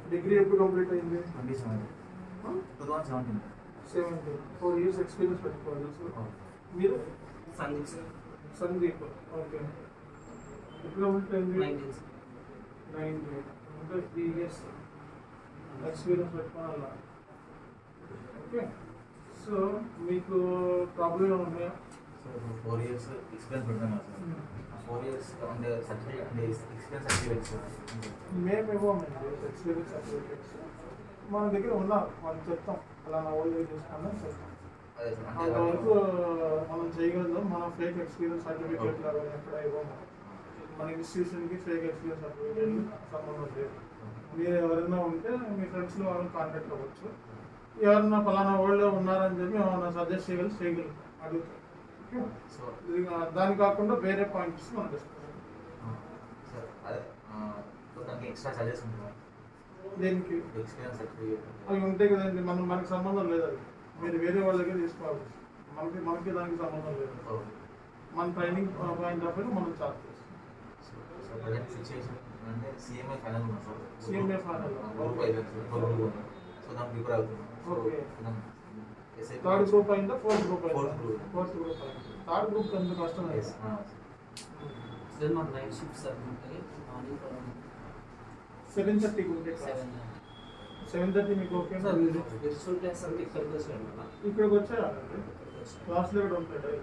Degree ఎప్పుడు complete అయింది twenty seventeen two thousand seventeen seventeen four years experience పెట్టుకోవాలి so మీరు సందీప్ సార్ సందీప్ ఓకే ఎప్పుడు కంప్లీట్ అయింది నైన్టీన్ సార్ నైన్ అంటే త్రీ ఇయర్స్ ఎక్స్పీరియన్స్ పెట్టుకోవాలా ఓకే సో మీకు ప్రాబ్లం ఉన్నాయా సో ఫోర్ ఇయర్స్ ఎక్స్పీరియన్స్ పెడుతున్నాను సార్ ఫోర్ ఇయర్స్ అంటే సర్టిఫికేట్ అంటే ఎక్స్పీరియన్స్ సర్టిఫికేట్ సార్ మేము ఇవ్వమండి ఎక్స్పీరియన్స్ సర్టిఫికేట్స్ మన దగ్గర ఉన్నారు మనం చెప్తాం అలా నా ఓల్డ్ ఏజ్ చేసుకున్నాం చెప్తాం అదే సార్ అంటే అంతవరకు మనం చేయగలం మనం ఫేక్ ఎక్స్పీరియన్స్ సర్టిఫికేట్ అవన్నీ ఎక్కడ ఇవ్వము మన ఇన్స్టిట్యూషన్కి ఫేక్ ఎక్స్పీరియన్స్ సర్టిఫికేట్ సంబంధం లేదు మీరు ఎవరైనా ఉంటే మీ ఫ్రెండ్స్లో వాళ్ళని కాంటాక్ట్ అవ్వచ్చు ఎవరన్నా పలానా వాళ్ళు ఉన్నారని చెప్పి ఏమన్నా సజెస్ట్ చేయగలి చేయగలం అడుగుతాం ఓకే? సో ఇది కా- దాని కాకుండా వేరే పాయింట్స్ మనం డిస్కస్ సార్ అదే సో దానికి ఎక్స్ట్రా చార్జెస్ ఉంటుందా దేనికి ఎక్స్పీరియన్స్ సర్టిఫికేట్ అవి ఉంటాయి కదండి మనం మనకి సంబంధం లేదు అది మీరు వేరే వాళ్ళ దగ్గర తీసుకోవాలి మనకి మనకి దానికి సంబంధం లేదు మన ట్రైనింగ్ పాయింట్ ఆఫ్ వ్యూ మనం చార్జ్ చేస్తాం సో సో ప్రజెంట్ సిచ్యువేషన్ అంటే సిఎంఐ ఫైనల్ ఉన్నా సార్ CMA final. గ్రూప్ అయిపోయింది సార్ ఇంకో గ్రూప్ ఉంది సో దాన్ని ప్రిపేర్ అవుతున్నాం సో Okay. ఎస్ఐ థర్డ్ గ్రూప్ అయిందా ఫోర్త్ గ్రూప్ Fourth అయిందా group. ఫోర్త్ గ్రూప్ అయింది థర్డ్ గ్రూప్ ఎంత కష్టం ఎస్ సార్ మాకు నైట్ షిఫ్ట్ సార్ ఉంటాయి మార్నింగ్ సెవెన్ థర్టీకి ఉంటే సెవెన్ సెవెన్ థర్టీ మీకు ఓకే సార్ మీరు విర్చువల్ క్లాస్ అంటే ఇక్కడికి వచ్చారు కదా ఇక్కడికి వచ్చారండి క్లాస్లో కూడా ఉంటాయి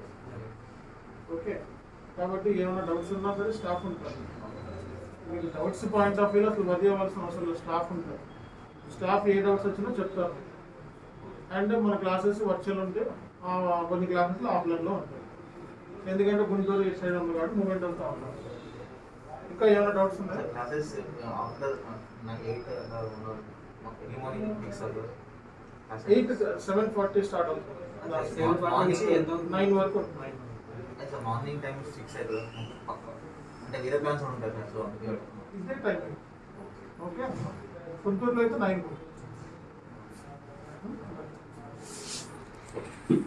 ఓకే కాబట్టి ఏమైనా డౌట్స్ ఉన్నా సరే స్టాఫ్ ఉంటారు మీకు డౌట్స్ పాయింట్ ఆఫ్ వ్యూలో అసలు వది అవ్వాల్సిన అవసరం లేదు స్టాఫ్ ఉంటారు స్టాఫ్ ఏ డౌట్స్ వచ్చినా చెప్తారు అండ్ మన క్లాసెస్ వర్చువల్ ఉంటే ఆ కొన్ని క్లాసెస్లో ఆఫ్లైన్లో ఉంటాయి ఎందుకంటే గుంటూరు ఇటు సైడ్ ఉంది కాబట్టి మూమెంట్ అంతా ఉంటాం ఇంకా ఏమైనా డౌట్స్ ఉన్నాయా క్లాసెస్ ఆఫ్టర్ నాకు eight early morning six eight seven forty start అవుతుంది సెవెన్ ఫార్టీ నుంచి ఎంత నైన్ వరకు నైన్ అయితే మార్నింగ్ టైం సిక్స్ అవుతుంది పక్క అంటే వేరే ప్లాన్స్ ఉంటాయి సో అందుకే ఇదే టైం ఓకే గుంటూరులో అయితే నైన్